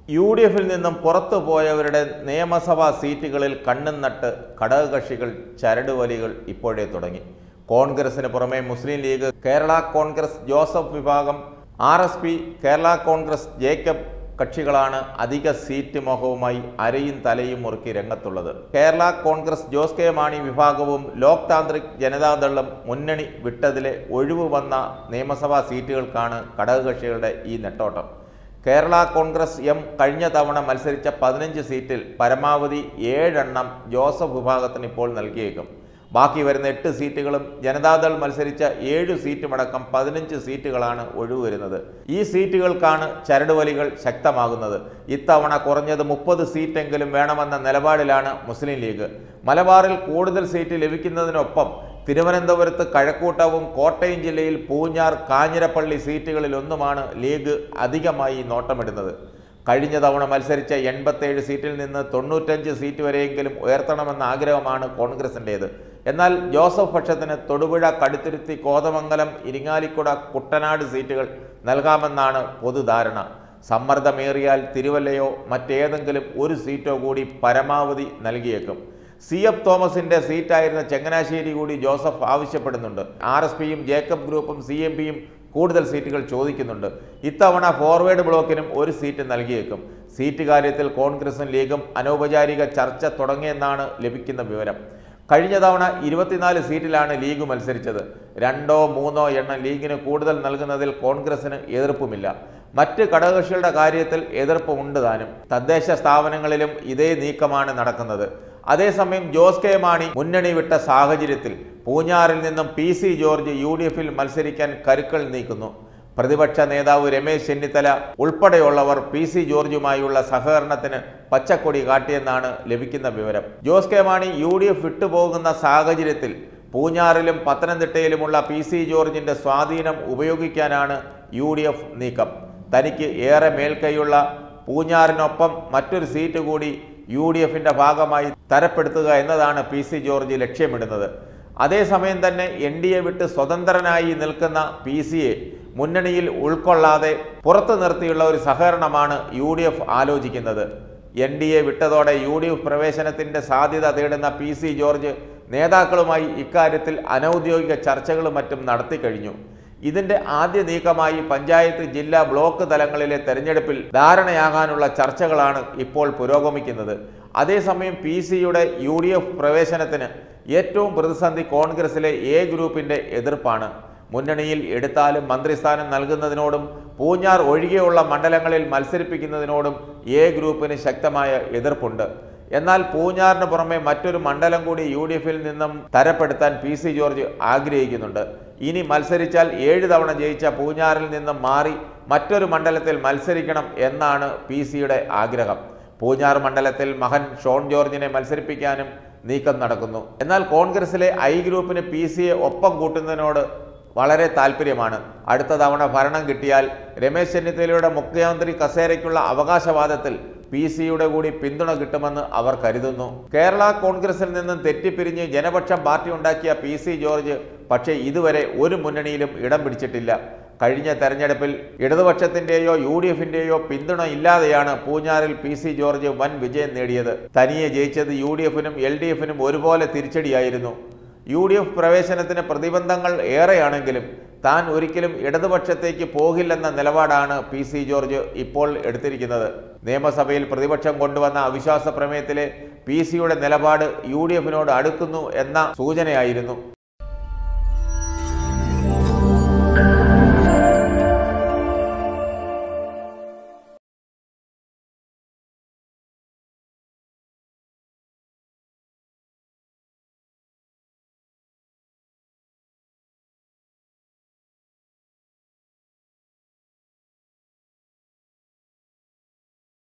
U D എഫിൽ നിന്നും പുറത്തു പോയവരുടെ നിയമസഭാ സീറ്റുകളിൽ കണ്ണും നട്ട് ഘടകകക്ഷികൾ ചരടുവലികൾ ഇപ്പോഴേ തുടങ്ങി കോൺഗ്രസിന് പുറമെ മുസ്ലിം ലീഗ് കേരള കോൺഗ്രസ് ജോസഫ് വിഭാഗം R S P Kerala Congress Jacob കക്ഷികളാണ് അധിക സീറ്റ് മോഹവുമായി അരയും തലയും മുറുക്കി രംഗത്തുള്ളത് കേരള കോൺഗ്രസ് ജോസ് കെ മാണി വിഭാഗവും ലോക് താന്ത്രിക് ജനതാദളും മുന്നണി വിട്ടതിലെ ഒഴിവ് വന്ന നിയമസഭാ സീറ്റുകൾക്കാണ് ഘടകകക്ഷികളുടെ ഈ നെട്ടോട്ടം കേരള കോൺഗ്രസ് എം കഴിഞ്ഞ തവണ മത്സരിച്ച പതിനഞ്ച് സീറ്റിൽ പരമാവധി ഏഴെണ്ണം ജോസഫ് വിഭാഗത്തിന് ഇപ്പോൾ നൽകിയേക്കും ബാക്കി വരുന്ന എട്ട് സീറ്റുകളും ജനതാദൾ മത്സരിച്ച ഏഴ് സീറ്റുമടക്കം പതിനഞ്ച് സീറ്റുകളാണ് ഒഴിവ് വരുന്നത് ഈ സീറ്റുകൾക്കാണ് ചരടുവലികൾ ശക്തമാകുന്നത് ഇത്തവണ കുറഞ്ഞത് മുപ്പത് സീറ്റെങ്കിലും വേണമെന്ന നിലപാടിലാണ് മുസ്ലിം ലീഗ് മലബാറിൽ കൂടുതൽ സീറ്റ് ലഭിക്കുന്നതിനൊപ്പം തിരുവനന്തപുരത്ത് കഴക്കൂട്ടവും കോട്ടയം ജില്ലയിൽ പൂഞ്ഞാർ കാഞ്ഞിരപ്പള്ളി സീറ്റുകളിലൊന്നുമാണ് ലീഗ് അധികമായി നോട്ടമിടുന്നത് കഴിഞ്ഞ തവണ മത്സരിച്ച എൺപത്തേഴ് സീറ്റിൽ നിന്ന് തൊണ്ണൂറ്റഞ്ച് സീറ്റ് വരെയെങ്കിലും ഉയർത്തണമെന്ന ആഗ്രഹമാണ് കോൺഗ്രസിൻ്റേത് എന്നാൽ ജോസഫ് പക്ഷത്തിന് തൊടുപുഴ കടുത്തുരുത്തി കോതമംഗലം ഇരിങ്ങാലിക്കുട കുട്ടനാട് സീറ്റുകൾ നൽകാമെന്നാണ് പൊതുധാരണ സമ്മർദ്ദമേറിയാൽ തിരുവല്ലയോ മറ്റേതെങ്കിലും ഒരു സീറ്റോ കൂടി പരമാവധി നൽകിയേക്കും സി എഫ് തോമസിന്റെ സീറ്റായിരുന്ന ചങ്ങനാശ്ശേരി കൂടി ജോസഫ് ആവശ്യപ്പെടുന്നുണ്ട് ആർ എസ് പിയും ജേക്കബ് ഗ്രൂപ്പും സി എം പിയും കൂടുതൽ സീറ്റുകൾ ചോദിക്കുന്നുണ്ട് ഇത്തവണ ഫോർവേഡ് ബ്ലോക്കിനും ഒരു സീറ്റ് നൽകിയേക്കും സീറ്റ് കാര്യത്തിൽ കോൺഗ്രസും ലീഗും അനൗപചാരിക ചർച്ച തുടങ്ങിയെന്നാണ് ലഭിക്കുന്ന വിവരം കഴിഞ്ഞ തവണ ഇരുപത്തിനാല് സീറ്റിലാണ് ലീഗ് മത്സരിച്ചത് രണ്ടോ മൂന്നോ എണ്ണം ലീഗിന് കൂടുതൽ നൽകുന്നതിൽ കോൺഗ്രസിന് എതിർപ്പുമില്ല മറ്റ് ഘടകകക്ഷികളുടെ കാര്യത്തിൽ എതിർപ്പ് ഉണ്ട് താനും തദ്ദേശ സ്ഥാപനങ്ങളിലും ഇതേ നീക്കമാണ് നടക്കുന്നത് അതേസമയം ജോസ് കെ മാണി മുന്നണി വിട്ട സാഹചര്യത്തിൽ പൂഞ്ഞാറിൽ നിന്നും P C George U D എഫിൽ മത്സരിക്കാൻ കരുക്കൾ നീക്കുന്നു പ്രതിപക്ഷ നേതാവ് രമേശ് ചെന്നിത്തല ഉൾപ്പെടെയുള്ളവർ പി സി ജോർജുമായുള്ള സഹകരണത്തിന് പച്ചക്കൊടി കാട്ടിയെന്നാണ് ലഭിക്കുന്ന വിവരം Jose K Mani U D F വിട്ടുപോകുന്ന സാഹചര്യത്തിൽ പൂഞ്ഞാറിലും പത്തനംതിട്ടയിലുമുള്ള പി സി ജോർജിന്റെ സ്വാധീനം ഉപയോഗിക്കാനാണ് യു ഡി എഫ് നീക്കം തനിക്ക് ഏറെ മേൽക്കൈയുള്ള പൂഞ്ഞാറിനൊപ്പം മറ്റൊരു സീറ്റ് കൂടി യു ഡി എഫിന്റെ ഭാഗമായി തരപ്പെടുത്തുക എന്നതാണ് പി സി ജോർജ് ലക്ഷ്യമിടുന്നത് അതേസമയം തന്നെ എൻ ഡി എ വിട്ട് സ്വതന്ത്രനായി നിൽക്കുന്ന പി സിയെ മുന്നണിയിൽ ഉൾക്കൊള്ളാതെ പുറത്തു നിർത്തിയുള്ള ഒരു സഹകരണമാണ് യു ഡി എഫ് ആലോചിക്കുന്നത് എൻ ഡി എ വിട്ടതോടെ യു ഡി എഫ് പ്രവേശനത്തിന്റെ സാധ്യത തേടുന്ന പി സി ജോർജ് നേതാക്കളുമായി ഇക്കാര്യത്തിൽ അനൗദ്യോഗിക ചർച്ചകളും മറ്റും നടത്തിക്കഴിഞ്ഞു ഇതിന്റെ ആദ്യ നീക്കമായി പഞ്ചായത്ത് ജില്ലാ ബ്ലോക്ക് തലങ്ങളിലെ തെരഞ്ഞെടുപ്പിൽ ധാരണയാകാനുള്ള ചർച്ചകളാണ് ഇപ്പോൾ പുരോഗമിക്കുന്നത് അതേസമയം പി സിയുടെ യു ഡി എഫ് പ്രവേശനത്തിന് ഏറ്റവും പ്രതിസന്ധി കോൺഗ്രസിലെ എ ഗ്രൂപ്പിന്റെ എതിർപ്പാണ് മുന്നണിയിൽ എടുത്താലും മന്ത്രിസ്ഥാനം നൽകുന്നതിനോടും പൂഞ്ഞാർ ഒഴികെയുള്ള മണ്ഡലങ്ങളിൽ മത്സരിപ്പിക്കുന്നതിനോടും എ ഗ്രൂപ്പിന് ശക്തമായ എതിർപ്പുണ്ട് എന്നാൽ പൂഞ്ഞാറിന് പുറമെ മറ്റൊരു മണ്ഡലം കൂടി യു ഡി എഫിൽ നിന്നും തരപ്പെടുത്താൻ പി സി ജോർജ് ആഗ്രഹിക്കുന്നുണ്ട് ഇനി മത്സരിച്ചാൽ ഏഴ് തവണ ജയിച്ച പൂഞ്ഞാറിൽ നിന്നും മാറി മറ്റൊരു മണ്ഡലത്തിൽ മത്സരിക്കണം എന്നാണ് പി സിയുടെ ആഗ്രഹം പൂഞ്ഞാർ മണ്ഡലത്തിൽ മകൻ ഷോൺ ജോർജിനെ മത്സരിപ്പിക്കാനും നീക്കം നടക്കുന്നു എന്നാൽ കോൺഗ്രസിലെ ഐ ഗ്രൂപ്പിന് പി സിയെ ഒപ്പം കൂട്ടുന്നതിനോട് വളരെ താല്പര്യമാണ് അടുത്ത തവണ ഭരണം കിട്ടിയാൽ രമേശ് ചെന്നിത്തലയുടെ മുഖ്യമന്ത്രി കസേരയ്ക്കുള്ള അവകാശവാദത്തിൽ പി സിയുടെ കൂടി പിന്തുണ കിട്ടുമെന്ന് അവർ കരുതുന്നു കേരള കോൺഗ്രസിൽ നിന്നും തെറ്റിപ്പിരിഞ്ഞ് ജനപക്ഷം പാർട്ടി ഉണ്ടാക്കിയ പി സി ജോർജ് പക്ഷേ ഇതുവരെ ഒരു മുന്നണിയിലും ഇടം പിടിച്ചിട്ടില്ല കഴിഞ്ഞ തെരഞ്ഞെടുപ്പിൽ ഇടതുപക്ഷത്തിന്റെയോ യു ഡി എഫിന്റെയോ പിന്തുണ ഇല്ലാതെയാണ് പൂഞ്ഞാറിൽ പി സി ജോർജ് വൻ വിജയം നേടിയത് തനിയെ ജയിച്ചത് യു ഡി എഫിനും എൽ ഡി എഫിനും ഒരുപോലെ തിരിച്ചടിയായിരുന്നു യു ഡി എഫ് പ്രവേശനത്തിന് പ്രതിബന്ധങ്ങൾ ഏറെയാണെങ്കിലും താൻ ഒരിക്കലും ഇടതുപക്ഷത്തേക്ക് പോകില്ലെന്ന നിലപാടാണ് പി സി ജോർജ് ഇപ്പോൾ എടുത്തിരിക്കുന്നത് നിയമസഭയിൽ പ്രതിപക്ഷം കൊണ്ടുവന്ന അവിശ്വാസ പ്രമേയത്തിലെ പി സിയുടെ നിലപാട് യു ഡി എഫിനോട് അടുക്കുന്നു എന്ന സൂചനയായിരുന്നു